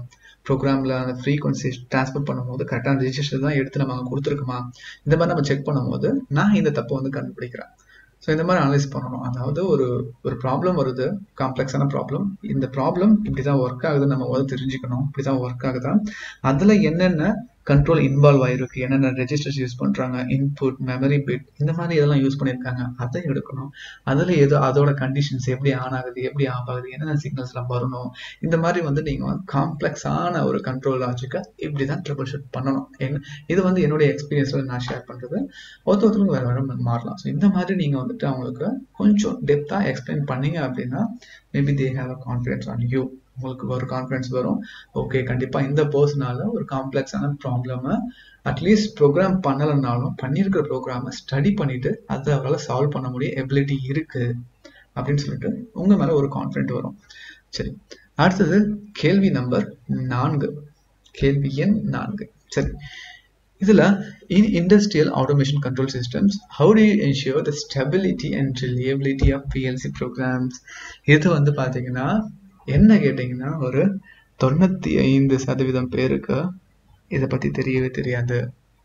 S1: ப்ரோக்ராமில் அந்த ஃப்ரீக்வன்சி ட்ரான்ஸ்ஃபர் பண்ணும்போது கரெக்டான ரிஜிஸ்டர் தான் எடுத்து நம்ம அங்கே கொடுத்துருக்குமா இந்த மாதிரி நம்ம செக் பண்ணும்போது நான் இந்த தப்பை வந்து கண்டுபிடிக்கிறேன் ஸோ இந்த மாதிரி அனலைஸ் பண்ணணும் அதாவது ஒரு ஒரு ப்ராப்ளம் வருது காம்ப்ளெக்ஸான ப்ராப்ளம் இந்த ப்ராப்ளம் இப்படி தான் ஒர்க் ஆகுதுன்னு நம்ம வந்து தெரிஞ்சுக்கணும் இப்படி தான் ஒர்க் ஆகுதா அதில் என்னென்ன கண்ட்ரோல் இன்வால்வ் ஆயிருக்கு என்னென்ன ரெஜிஸ்டர்ஸ் யூஸ் பண்ணுறாங்க இன்புட் மெமரி பிட் இந்த மாதிரி இதெல்லாம் யூஸ் பண்ணியிருக்காங்க அதை எடுக்கணும் அதில் எது அதோட கண்டிஷன்ஸ் எப்படி ஆன் ஆகுது எப்படி ஆஃப் ஆகுது என்னென்ன சிக்னல்ஸ்லாம் வரணும் இந்த மாதிரி வந்து நீங்கள் வந்து காம்ப்ளெக்ஸான ஒரு கண்ட்ரோல் லாஜிக்கை இப்படி தான் ட்ரிபிள் ஷூட் பண்ணணும் என்ன இது வந்து என்னுடைய எக்ஸ்பீரியன்ஸில் நான் ஷேர் பண்ணுறது ஒருத்த ஒருத்தருக்கு வேறு வேறு மாறலாம் ஸோ இந்த மாதிரி நீங்கள் வந்துட்டு அவங்களுக்கு கொஞ்சம் டெப்த்தாக எக்ஸ்பிளைன் பண்ணீங்க அப்படின்னா maybe they have a confidence on you உங்களுக்கு ஒரு கான்ஃபிடன்ஸ் வரும் ஓகே கண்டிப்பாக இந்த பர்சனால ஒரு காம்ப்ளெக்ஸான ப்ராப்ளமை அட்லீஸ்ட் ப்ரோக்ராம் பண்ணலைனாலும் பண்ணியிருக்கிற ப்ரோக்ராமை ஸ்டடி பண்ணிட்டு அதை அவரால் சால்வ் பண்ண முடிய எபிலிட்டி இருக்கு அப்படின்னு சொல்லிட்டு உங்க மேல ஒரு கான்ஃபிடென்ட் வரும் சரி அடுத்தது கேள்வி நம்பர் நான்கு கேள்வி எண் நான்கு சரி இதுல in industrial automation control systems how do you ensure the stability and reliability of PLC programs இது வந்து பாத்தீங்கன்னா என்ன கேட்டீங்கன்னா ஒரு தொண்ணூத்தி ஐந்து சதவீதம் பேருக்கு இதை பத்தி தெரியவே தெரியாது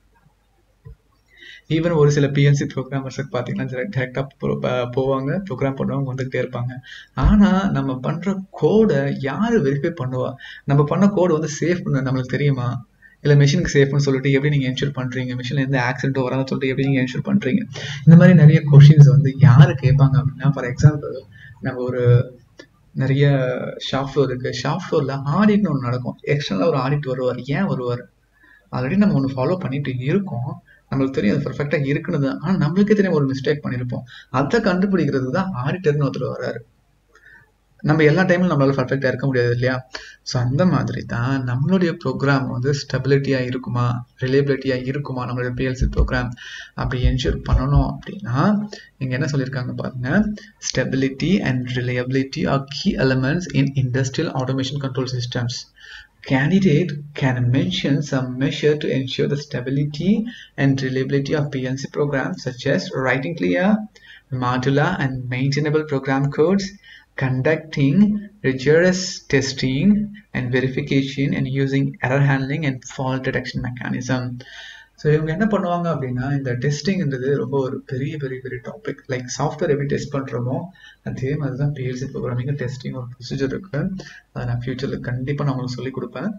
S1: ஈவன் ஒரு சில பிஎல்சி ப்ரோக்ராமர்ஸுக்கு பார்த்தீங்கன்னா டேரெக்டாக போவாங்க ப்ரோக்ராம் பண்ணுவாங்க வந்துகிட்டே இருப்பாங்க ஆனால் நம்ம பண்ணுற கோடை யார் வெரிஃபை பண்ணுவா நம்ம பண்ண கோடு வந்து சேஃப் பண்ண நம்மளுக்கு தெரியுமா இல்லை மிஷினுக்கு சேஃப்னு சொல்லிட்டு எப்படி நீங்கள் என்ஷூர் பண்ணுறீங்க மிஷினில் எந்த ஆக்சிடென்ட் வராதுன்னு சொல்லிட்டு எப்படி நீங்கள் என்ஷூர் பண்ணுறீங்க இந்த மாதிரி நிறைய கொஷின்ஸ் வந்து யார் கேட்பாங்க அப்படின்னா ஃபார் எக்ஸாம்பிள் நம்ம ஒரு நிறைய ஷாப் ஃப்ளோர் இருக்கு ஷாப் ஃப்ளோரில் ஆடிட்னு ஒன்று நடக்கும் எக்ஸ்டர்னலாக ஒரு ஆடிட் வருவார் ஏன் வருவார் ஆல்ரெடி நம்ம ஒன்று ஃபாலோ பண்ணிட்டு இருக்கோம் நம்மளுக்கு தெரியும் அது பர்ஃபெக்டாக இருக்குன்னு தான் ஆனால் நம்மளுக்கே தெரியும் ஒரு மிஸ்டேக் பண்ணியிருப்போம் அதை கண்டுபிடிக்கிறது தான் ஆடிட்டர்னு ஒருத்தர் வராரு நம்ம எல்லா டைமும் நம்மளால பர்ஃபெக்டாக இருக்க முடியாது இல்லையா ஸோ அந்த மாதிரி தான் நம்மளுடைய ப்ரோக்ராம் வந்து ஸ்டெபிலிட்டியாக இருக்குமா ரிலேபிலிட்டியாக இருக்குமா நம்மளுடைய பிஎல்சி ப்ரோக்ராம் அப்படி என்ஷூர் பண்ணணும் அப்படின்னா இங்கே என்ன சொல்லியிருக்காங்க பாருங்க stability and reliability are key elements in industrial automation control systems candidate can mention some measure to ensure the stability and reliability of PLC programs such as writing clear, modular and maintainable program codes, conducting rigorous testing and verification and using error handling and fault detection mechanism. So இவங்க என்ன பண்ணுவாங்க அப்படின்னா இந்த டெஸ்டிங்ன்றது ரொம்ப ஒரு பெரிய பெரிய பெரிய டாபிக் லைக் சாஃப்ட்வேர் எப்படி டெஸ்ட் பண்ணுறோமோ அதே மாதிரி தான் பிஎல்சி ப்ரோக்ராமிங் டெஸ்டிங் ஒரு ப்ரொசீஜர் இருக்கு அதை நான் ஃபியூச்சரில் கண்டிப்பாக நான் உங்களுக்கு சொல்லிக் கொடுப்பேன்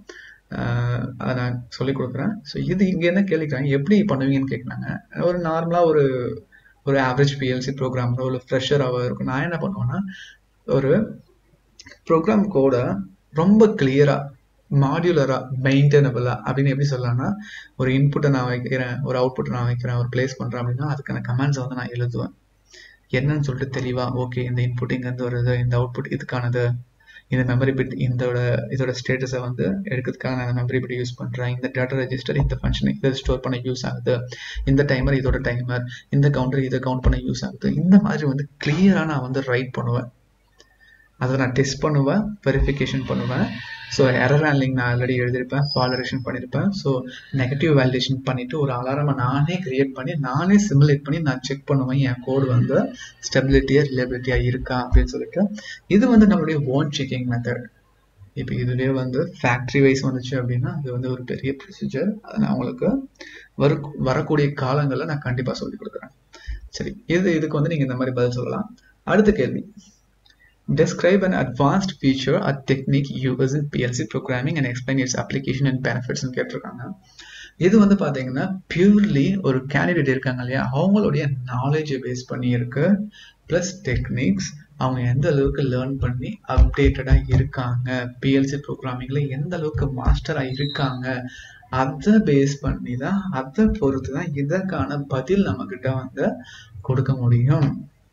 S1: அதை நான் சொல்லிக் கொடுக்குறேன் ஸோ இது இங்கே என்ன கேள்விக்கிறாங்க எப்படி பண்ணுவீங்கன்னு கேட்குறாங்க ஒரு நார்மலாக ஒரு ஒரு ஆவரேஜ் பிஎல்சி ப்ரோக்ராமோ ஒரு ஃப்ரெஷராகவோ இருக்கும் நான் என்ன பண்ணுவேன்னா ஒரு ப்ரோக்ராம் கோடை ரொம்ப கிளியராக மாடியுலரா மெயின்டெனபிளா அப்படின்னு எப்படி சொல்லலாம்னா ஒரு இன்புட்டை நான் வைக்கிறேன் ஒரு அவுட்புட்டை நான் வைக்கிறேன் ஒரு பிளேஸ் பண்றேன் அப்படின்னா அதுக்கான கமெண்ட்ஸை வந்து நான் எழுதுவேன் என்னன்னு சொல்லிட்டு தெளிவா ஓகே இந்த இன்புட் இங்கேருந்து வருது இந்த அவுட்புட் இதுக்கானது இந்த மெமரி பிட் இதோட இதோட ஸ்டேட்டஸை வந்து எடுக்கிறதுக்காக நான் மெமரி பிட் யூஸ் பண்ணுறேன் இந்த டேட்டா ரெஜிஸ்டர் இந்த ஃபங்க்ஷன் இதை ஸ்டோர் பண்ண யூஸ் ஆகுது இந்த டைமர் இதோட டைமர் இந்த கவுண்டர் இதை கவுண்ட் பண்ண யூஸ் ஆகுது இந்த மாதிரி வந்து கிளியராக நான் வந்து ரைட் பண்ணுவேன் அதை நான் டெஸ்ட் பண்ணுவேன் வெரிஃபிகேஷன் பண்ணுவேன் ஸோ எரர் ஹேண்ட்லிங் நான் ஆல்ரெடி எழுதியிருப்பேன் ஃபாலரேஷன் பண்ணியிருப்பேன் ஸோ நெகட்டிவ் வேலிடேஷன் பண்ணிட்டு ஒரு அலாரமை நானே கிரியேட் பண்ணி நானே சிமுலேட் பண்ணி நான் செக் பண்ணுவேன் என் கோடு வந்து ஸ்டெபிலிட்டியாக ரிலேபிலிட்டியாக இருக்கா அப்படின்னு சொல்லிட்டு இது வந்து நம்மளுடைய ஓன் செக்கிங் மெத்தட் இப்போ இதுவே வந்து ஃபேக்ட்ரி வைஸ் வந்துச்சு அப்படின்னா அது வந்து ஒரு பெரிய ப்ரொசீஜர் அதை நான் உங்களுக்கு வரு வரக்கூடிய காலங்களில் நான் கண்டிப்பாக சொல்லி கொடுக்குறேன் சரி இது இதுக்கு வந்து நீங்கள் இந்த மாதிரி பதில் சொல்லலாம் அடுத்த கேள்வி Describe an advanced feature or technique used in PLC programming and explain its application and benefits கேட்டிருக்காங்க இது வந்து பார்த்தீங்கன்னா பியூர்லி ஒரு கேண்டிடேட் இருக்காங்க இல்லையா அவங்களுடைய நாலேஜை பேஸ் பண்ணி இருக்கு ப்ளஸ் டெக்னிக்ஸ் அவங்க எந்த அளவுக்கு லேர்ன் பண்ணி அப்டேட்டடாக இருக்காங்க பிஎல்சி ப்ரோக்ராமிங்கில் எந்த அளவுக்கு மாஸ்டராக இருக்காங்க அதை பேஸ் பண்ணி தான் அதை பொறுத்து தான் இதற்கான பதில் நம்மக்கிட்ட வந்து கொடுக்க முடியும்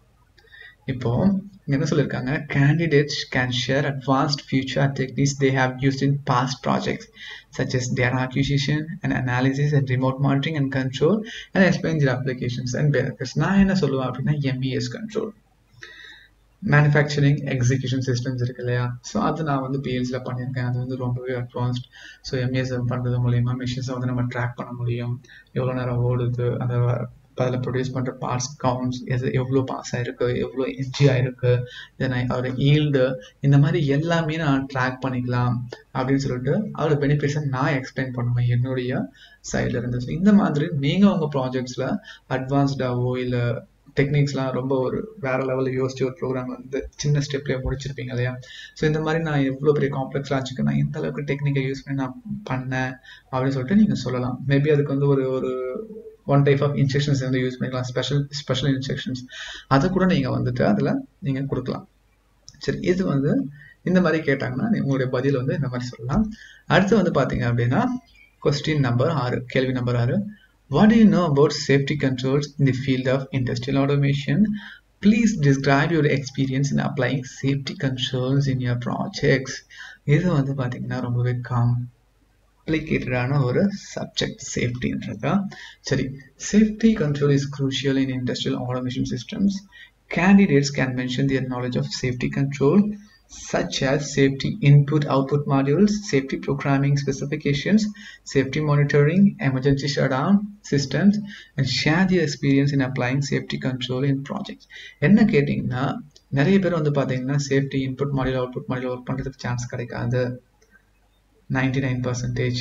S1: இப்போ என்ன சொல்லியிருக்காங்க candidates can share advanced future techniques they have used in past projects such as data acquisition and analysis and remote monitoring and control and explain their applications and benefits நான் என்ன சொல்லுவேன் அப்படின்னா MES control manufacturing execution systems இருக்கு இல்லையா so அது நான் வந்து பிஎல்சியில் பண்ணியிருக்கேன் அது வந்து ரொம்பவே அட்வான்ஸ்ட் ஸோ எம்ஏஎஸ் பண்ணுறது மூலயமா மிஷின்ஸை வந்து நம்ம ட்ராக் பண்ண முடியும் எவ்வளோ நேரம் ஓடுது அந்த அதில் ப்ரொடியூஸ் பண்ணுற பார்ட்ஸ் கவுண்ட்ஸ் எது எவ்வளோ பாஸ் ஆயிருக்கு எவ்வளோ என்ஜி ஆயிருக்கு தென் அதோட ஈல்டு இந்த மாதிரி எல்லாமே நான் ட்ராக் பண்ணிக்கலாம் அப்படின்னு சொல்லிட்டு அதோட பெனிஃபிட்ஸை நான் எக்ஸ்பிளைன் பண்ணுவேன் என்னுடைய சைடில் இருந்து ஸோ இந்த மாதிரி நீங்கள் உங்கள் ப்ராஜெக்ட்ஸில் அட்வான்ஸ்டாவோ இல்லை டெக்னிக்ஸ்லாம் ரொம்ப ஒரு வேற லெவலில் யோசிச்சு ஒரு ப்ரோக்ராம் வந்து சின்ன ஸ்டெப்லேயே முடிச்சிருப்பீங்க இல்லையா ஸோ இந்த மாதிரி நான் எவ்வளோ பெரிய காம்ப்ளெக்ஸ் லாஜிக்கு நான் எந்த அளவுக்கு டெக்னிக்கை யூஸ் பண்ணி நான் பண்ணேன் அப்படின்னு சொல்லிட்டு நீங்கள் சொல்லலாம் மேபி அதுக்கு வந்து ஒரு ஒரு ஒன் டைப் ஆஃப் இன்ஸ்ட்ரக்ஷன்ஸ் வந்து யூஸ் பண்ணிக்கலாம் ஸ்பெஷல் ஸ்பெஷல் இன்ஸ்ட்ரக்ஷன்ஸ் அதை கூட நீங்கள் வந்துட்டு அதில் நீங்கள் கொடுக்கலாம் சரி இது வந்து இந்த மாதிரி கேட்டாங்கன்னா உங்களுடைய பதில் வந்து இந்த மாதிரி சொல்லலாம் அடுத்து வந்து பார்த்தீங்க அப்படின்னா கொஸ்டின் நம்பர் ஆறு கேள்வி நம்பர் ஆறு What do you know about safety controls in the field of industrial automation? Please describe your experience in applying safety controls in your projects. இது வந்து பார்த்தீங்கன்னா ரொம்பவே காம்ப்ளிகேட்டடான ஒரு சப்ஜெக்ட் சேஃப்டின்றதா சரி safety control is crucial in industrial automation systems. Candidates can mention their knowledge of safety control such as safety input output modules, safety programming specifications, safety monitoring, emergency shutdown systems, and share their experience in applying safety control in projects. என்ன கேட்டிங்கன்னா நிறைய பேர் வந்து பார்த்தீங்கன்னா safety input module output module work பண்ணுறதுக்கு chance கிடைக்காது ninety nine percentage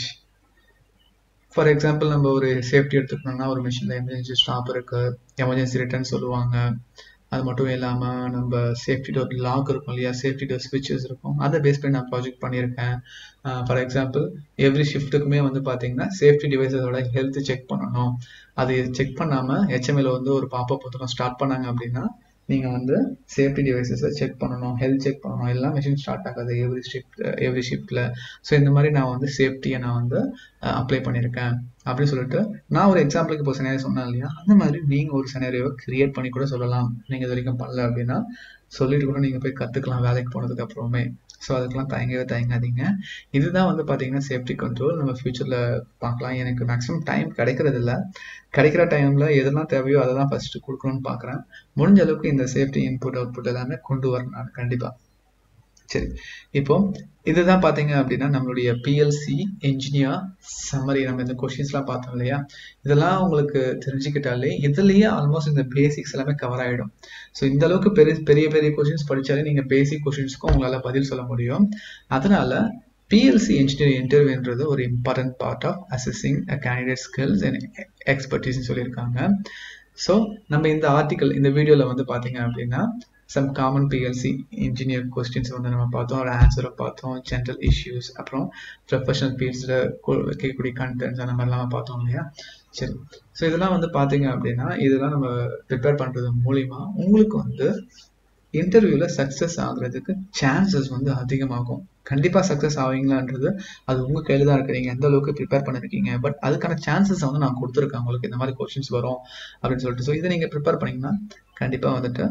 S1: for example நம்ம ஒரு சேஃப்டி எடுத்துக்கணும்னா ஒரு மிஷினில் எமர்ஜென்சி ஸ்டாப் இருக்கு எமர்ஜென்சி ரிட்டர்ன் சொல்லுவாங்க அது மட்டும் இல்லாமல் நம்ம சேஃப்டி டோர் லாக் இருக்கும் இல்லையா சேஃப்டி டோர் ஸ்விட்சஸ் இருக்கும் அதை பேஸ் பண்ணி நான் ப்ராஜெக்ட் பண்ணியிருக்கேன் ஃபார் எக்ஸாம்பிள் எவ்ரி ஷிஃப்ட்டுக்குமே வந்து பார்த்தீங்கன்னா சேஃப்டி டிவைஸஸோட ஹெல்த் செக் பண்ணணும் அது செக் பண்ணாமல் ஹெச்எம்எல் வந்து ஒரு பாப்பப் புத்தகம் ஸ்டார்ட் பண்ணாங்க அப்படின்னா நீங்கள் வந்து சேஃப்டி டிவைசஸை செக் பண்ணணும் ஹெல்த் செக் பண்ணணும் எல்லாம் மிஷின் ஸ்டார்ட் ஆகாது எவ்ரி ஷிஃப்ட் எவ்ரி ஷிஃப்ட்டில் ஸோ இந்த மாதிரி நான் வந்து சேஃப்டியை நான் வந்து அப்ளை பண்ணியிருக்கேன் அப்படின்னு சொல்லிட்டு நான் ஒரு எக்ஸாம்பிளுக்கு இப்போ சினாரியோ சொன்னேன் இல்லையா அந்த மாதிரி நீங்கள் ஒரு சினாரியோவை கிரியேட் பண்ணி கூட சொல்லலாம் நீங்கள் இது வரைக்கும் பண்ணல அப்படின்னா சொல்லிட்டு கூட நீங்கள் போய் கற்றுக்கலாம் வேலைக்கு போனதுக்கு அப்புறமே ஸோ அதுக்கெல்லாம் தயங்கவே தயங்காதீங்க இதுதான் வந்து பார்த்தீங்கன்னா சேஃப்டி கண்ட்ரோல் நம்ம ஃபியூச்சரில் பார்க்கலாம் எனக்கு மேக்ஸிமம் டைம் கிடைக்கிறது இல்லை கிடைக்கிற டைமில் எதெல்லாம் தேவையோ அதை தான் ஃபஸ்ட்டு கொடுக்கணும்னு பார்க்குறேன் முடிஞ்ச அளவுக்கு இந்த சேஃப்டி இன்புட் அவுட்புட் எல்லாமே கொண்டு வரணும் நான் கண்டிப்பாக சரி இப்போ இதுதான் பார்த்தீங்க அப்படின்னா நம்மளுடைய பிஎல்சி என்ஜினியர் சம்மரி நம்ம இந்த கொஷின்ஸ்லாம் பார்த்தோம் இல்லையா இதெல்லாம் உங்களுக்கு தெரிஞ்சுக்கிட்டாலே இதுலயே ஆல்மோஸ்ட் இந்த பேசிக்ஸ் எல்லாமே கவர் ஆகிடும் ஸோ இந்த அளவுக்கு பெரிய பெரிய பெரிய கொஷின்ஸ் படித்தாலே நீங்கள் பேசிக் கொஷின்ஸ்க்கும் உங்களால் பதில் சொல்ல முடியும் அதனால பிஎல்சி இன்ஜினியர் இன்டர்வியூன்றது ஒரு important part of assessing a candidate skills and எக்ஸ்பர்டீஸ்னு சொல்லியிருக்காங்க ஸோ நம்ம இந்த ஆர்டிக்கல் இந்த வீடியோவில் வந்து பார்த்தீங்க அப்படின்னா some common PLC engineer questions வந்து நம்ம பார்த்தோம் ஒரு ஆன்சரை பார்த்தோம் ஜென்ரல் இஷ்யூஸ் அப்புறம் ப்ரொஃபஷனல் ஃபீல்ட்ஸில் கேட்கக்கூடிய கண்டென்ட்ஸ் அந்த மாதிரிலாம் பார்த்தோம் இல்லையா சரி ஸோ இதெல்லாம் வந்து பார்த்தீங்க அப்படின்னா இதெல்லாம் நம்ம ப்ரிப்பேர் பண்ணுறது மூலிமா உங்களுக்கு வந்து இன்டர்வியூவில் சக்ஸஸ் ஆகுறதுக்கு சான்சஸ் வந்து அதிகமாகும் கண்டிப்பாக சக்ஸஸ் ஆவீங்களான்றது அது உங்கள் கையில் தான் இருக்கு நீங்கள் எந்த அளவுக்கு ப்ரிப்பேர் பண்ணிருக்கீங்க பட் அதுக்கான சான்சஸ் வந்து நான் கொடுத்துருக்கேன் உங்களுக்கு இந்த மாதிரி கொஸ்டின்ஸ் வரும் அப்படின்னு சொல்லிட்டு ஸோ இதை நீங்கள் ப்ரிப்பேர் பண்ணிங்கன்னா கண்டிப்பாக வந்துட்டு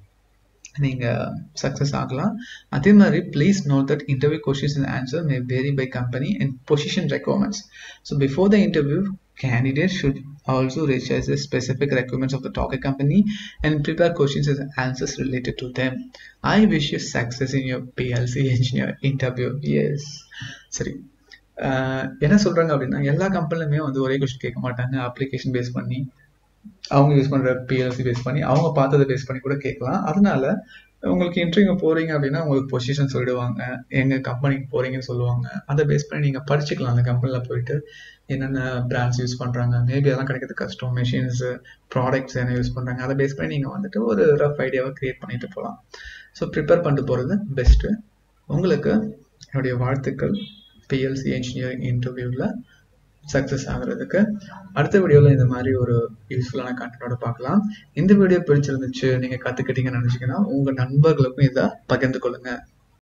S1: நீங்கள் சக்ஸஸ் ஆகலாம் அதே மாதிரி please note that interview questions and answer may vary by company and position requirements so before the interview candidates should also research the specific requirements of the target company and prepare questions and answers related to them. I wish you success in your PLC engineer interview. Yes. சரி என்ன சொல்றாங்க அப்படின்னா எல்லா கம்பெனிலுமே வந்து ஒரே question கேட்க மாட்டாங்க application base பண்ணி அவங்க யூஸ் பண்ற பிஎல்சி பேஸ் பண்ணி அவங்க பார்த்ததை பேஸ் பண்ணி கூட கேட்கலாம் அதனால உங்களுக்கு இன்டர்வியூ போறீங்க அப்படின்னா உங்களுக்கு பொசிஷன் சொல்லிடுவாங்க எங்க கம்பெனிக்கு போறீங்கன்னு சொல்லுவாங்க அதை பேஸ் பண்ணி நீங்க படிச்சுக்கலாம் அந்த கம்பெனில போயிட்டு என்னென்ன பிராண்ட்ஸ் யூஸ் பண்றாங்க மேபி அதெல்லாம் கிடைக்கிறது கஷ்டம் மிஷின்ஸ் ப்ராடக்ட்ஸ் என்ன யூஸ் பண்றாங்க அதை பேஸ் பண்ணி நீங்க வந்துட்டு ஒரு ரஃப் ஐடியாவை கிரியேட் பண்ணிட்டு போகலாம் ஸோ ப்ரிப்பேர் பண்ணிட்டு போறது பெஸ்ட்டு உங்களுக்கு என்னுடைய வாழ்த்துக்கள் பிஎல்சி இன்ஜினியரிங் இன்டர்வியூவில் சக்ஸஸ் ஆகுறதுக்கு அடுத்த வீடியோவில் இந்த மாதிரி ஒரு யூஸ்ஃபுல்லான கண்டனோட பார்க்கலாம் இந்த வீடியோ பிடிச்சிருந்துச்சு நீங்கள் கற்றுக்கிட்டீங்கன்னு நினச்சிங்கன்னா உங்கள் நண்பர்களுக்கும் இதை பகிர்ந்து கொள்ளுங்கள்